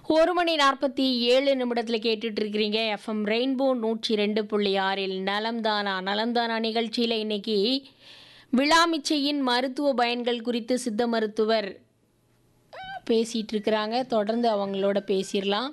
ஒரு மணி நாற்பத்தி ஏழு நிமிடத்தில் கேட்டுட்டு இருக்கிறீங்க எஃப்எம் ரெயின்போ நூற்றி ரெண்டு புள்ளி ஆறில் நலம்தானா நலம்தானா நிகழ்ச்சியில் இன்னைக்கு விழாமிச்சையின் மருத்துவ பயன்கள் குறித்து சித்த மருத்துவர் பேசிட்டு இருக்கிறாங்க தொடர்ந்து அவங்களோட பேசிடலாம்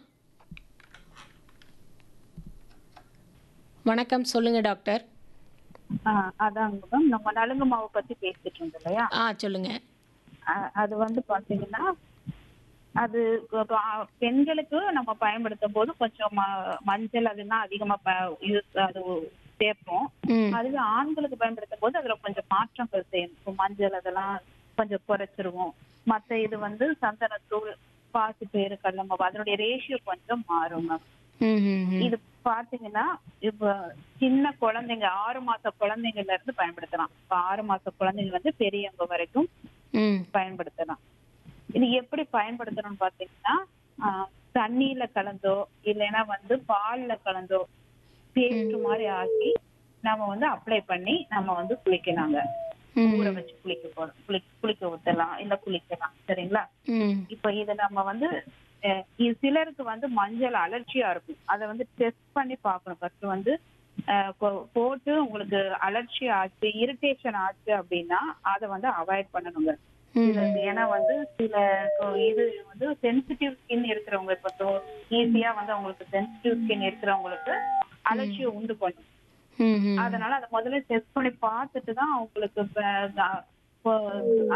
வணக்கம் சொல்லுங்க டாக்டர் ஆஹ் அதாங்க மேம் நம்ம நலுங்கு மாவு பத்தி பேசிட்டு இருந்தோம் இல்லையா ஆ சொல்லுங்க ஆஹ் அது வந்து பாத்தீங்கன்னா அது இப்ப, ஆஹ் பெண்களுக்கு நம்ம பயன்படுத்தும் போது கொஞ்சம் ம- மஞ்சள் அதெல்லாம் அதிகமா ப- use அது சேர்ப்போம் ம் அதுவே ஆண்களுக்கு பயன்படுத்தும் போது அதுல கொஞ்சம் மாற்றங்கள் செய்யணும் இப்ப மஞ்சள் அதெல்லாம் கொஞ்சம் குறைச்சிருவோம் மத்த இது வந்து சந்தனத்தூள் பாசி பேரு கடலை மாவு அதனுடைய ரேஷியோ கொஞ்சம் மாறும் மேம் ம் ம், ம். இது பாத்தீங்கன்னா இப்ப சின்ன குழந்தைங்க ஆறு மாச குழந்தைங்கள்ல இருந்து பயன்படுத்தலாம் இப்ப ஆறு மாச குழந்தைங்க வந்து பெரியவங்க வரைக்கும் ம் பயன்படுத்தலாம் இது எப்படி பயன்படுத்தணும்னு பாத்தீங்கன்னா ஆஹ், தண்ணியில கலந்தோ இல்லைன்னா வந்து பால்ல கலந்தோ பேஸ்ட் மாதிரி ஆக்கி நம்ம வந்து அப்ளை பண்ணி நம்ம வந்து குளிக்கலாங்க ம் ஊற வச்சு குளிக்க போறோம் குளி குளிக்க ஊத்தலாம் இல்ல குளிக்கலாம் சரிங்களா ம் இப்ப இது நம்ம வந்து அஹ், இது சிலருக்கு வந்து மஞ்சள் அலர்ஜியா இருக்கும் அதை வந்து டெஸ்ட் பண்ணி பார்க்கணும் ஃபர்ஸ்ட் வந்து அஹ், போ- போட்டு உங்களுக்கு அலர்ஜி ஆச்சு இரிட்டேஷன் ஆச்சு அப்படின்னா அதை வந்து அவாய்ட் பண்ணணுங்க ம் இது ஏன்னா வந்து சில இப்போ இது வந்து சென்சிட்டிவ் ஸ்கின் இருக்கிறவங்க இப்போ ஈஸியா வந்து அவங்களுக்கு சென்சிட்டிவ் ஸ்கின் இருக்கிறவங்களுக்கு அலர்ஜியை உண்டு பண்ணும் ம் ம் அதனால அதை முதல்ல டெஸ்ட் பண்ணி பார்த்துட்டு தான் அவங்களுக்கு இப்ப, அஹ், இப்போ